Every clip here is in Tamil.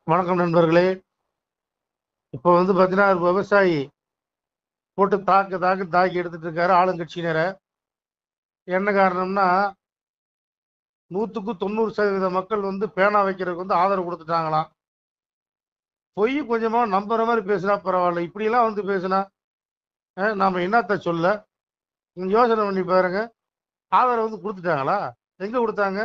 வணக்கம் நண்பர்களே இப்போ வந்து பார்த்தீங்கன்னா ஒரு விவசாயி போட்டு தாக்கு தாக்கு தாக்கி எடுத்துட்டு இருக்காரு ஆளுங்கட்சியினரை என்ன காரணம்னா நூற்றுக்கு தொண்ணூறு சதவீத மக்கள் வந்து பேனா வைக்கிறதுக்கு வந்து ஆதரவு கொடுத்துட்டாங்களாம் பொய் கொஞ்சமாக நம்புற மாதிரி பேசினா பரவாயில்ல இப்படியெல்லாம் வந்து பேசினா அஹ், நாம என்னத்த சொல்ல நீங்க யோசனை பண்ணி பாருங்க ஆதரவு வந்து கொடுத்துட்டாங்களா எங்க கொடுத்தாங்க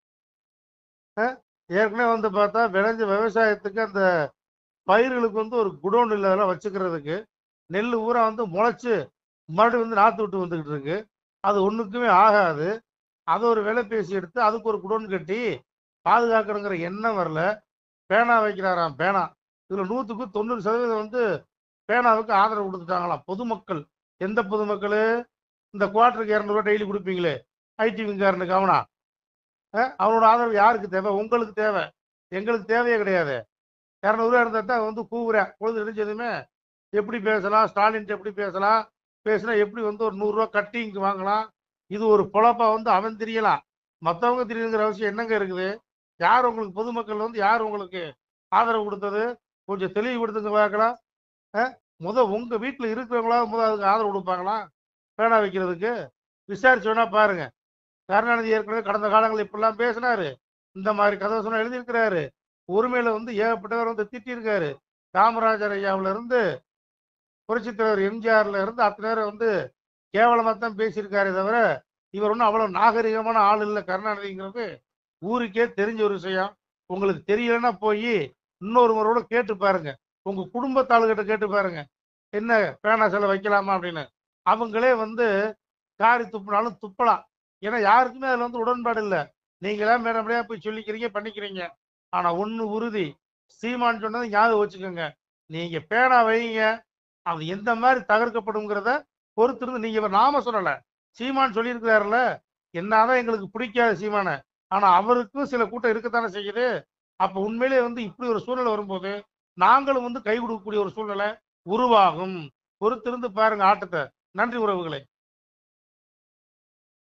அஹ், ஏற்கனவே வந்து பார்த்தா விளைஞ்ச விவசாயத்துக்கு அந்த பயிர்களுக்கு வந்து ஒரு குடோன் இல்லை அதெல்லாம் வச்சுக்கிறதுக்கு நெல் ஊரா வந்து முளைச்சு மறுபடியும் வந்து நாற்று விட்டு வந்துக்கிட்டு இருக்கு அது ஒன்றுக்குமே ஆகாது அதை ஒரு விலை பேசி எடுத்து அதுக்கு ஒரு குடோன் கட்டி பாதுகாக்கணுங்கிற எண்ணம் வரல பேனா வைக்கிறாராம் பேனா இதில் நூற்றுக்கு தொண்ணூறு சதவீதம் வந்து பேனாவுக்கு ஆதரவு கொடுத்துட்டாங்களாம் பொதுமக்கள் எந்த பொதுமக்கள் இந்த குவார்ட்டருக்கு இரநூறுவா டெய்லி கொடுப்பீங்களே ஐடி விங்காரனுக்கு அவனா அஹ், அவனோட ஆதரவு யாருக்கு தேவை உங்களுக்கு தேவை எங்களுக்கு தேவையே கிடையாது இரநூறுவா இருந்தால் தான் வந்து கூவுறேன் பொழுது இடிஞ்சதுமே எப்படி பேசலாம் ஸ்டாலின் எப்படி பேசலாம் பேசினா எப்படி வந்து ஒரு நூறுரூவா கட்டி இங்கே வாங்கலாம் இது ஒரு பொழப்பா வந்து அவன் தெரியலாம் மற்றவங்க தெரியணுங்கிற அவசியம் என்னங்க இருக்குது யார் உங்களுக்கு பொதுமக்கள் வந்து யார் உங்களுக்கு ஆதரவு கொடுத்தது கொஞ்சம் தெளிவுபடுத்துங்க பார்க்கலாம் அஹ், முத உங்க வீட்டில் இருக்கிறவங்களா முத அதுக்கு ஆதரவு கொடுப்பாங்களா பேனா வைக்கிறதுக்கு விசாரிச்சு வேணா பாருங்க கருணாநிதி ஏற்கனவே கடந்த காலங்களில் இப்படிலாம் பேசினாரு இந்த மாதிரி கதை சொன்னா எழுதியிருக்கிறாரு உரிமையில வந்து ஏகப்பட்டவர் வந்து திட்டியிருக்காரு காமராஜர் ஐயாவுல இருந்து புரட்சித் தலைவர் எம்ஜிஆர்ல இருந்து அத்தனை பேரை வந்து கேவலமா தான் பேசியிருக்காரே தவிர இவர் ஒன்றும் அவ்வளவு நாகரிகமான ஆள் இல்லை கருணாநிதிங்கிறது ஊருக்கே தெரிஞ்ச ஒரு விஷயம் உங்களுக்கு தெரியலன்னா போய் இன்னொருவரோட கேட்டு பாருங்க உங்க குடும்பத்தாளுகிட்ட கேட்டு பாருங்க என்ன பேனா சிலை வைக்கலாமா அப்படின்னு அவங்களே வந்து காரி துப்புனாலும் துப்பலாம் ஏன்னா யாருக்குமே அதுல வந்து உடன்பாடு இல்லை நீங்களா மேடமடியா போய் சொல்லிக்கிறீங்க பண்ணிக்கிறீங்க ஆனா ஒண்ணு உறுதி சீமான் சொன்னது ஞாபகம் வச்சுக்கோங்க நீங்க பேனா வைங்க அது எந்த மாதிரி தகர்க்கப்படுங்கிறத பொறுத்திருந்து நீங்க இப்ப நாம சொல்லல சீமான் சொல்லியிருக்கிறாருல என்னதான் எங்களுக்கு பிடிக்காத சீமானை ஆனா அவருக்கும் சில கூட்டம் இருக்கத்தானே செய்யுது அப்ப உண்மையிலேயே வந்து இப்படி ஒரு சூழ்நிலை வரும்போது நாங்களும் வந்து கை கொடுக்கக்கூடிய ஒரு சூழ்நிலை உருவாகும் பொறுத்திருந்து பாருங்க ஆட்டத்தை நன்றி உறவுகளே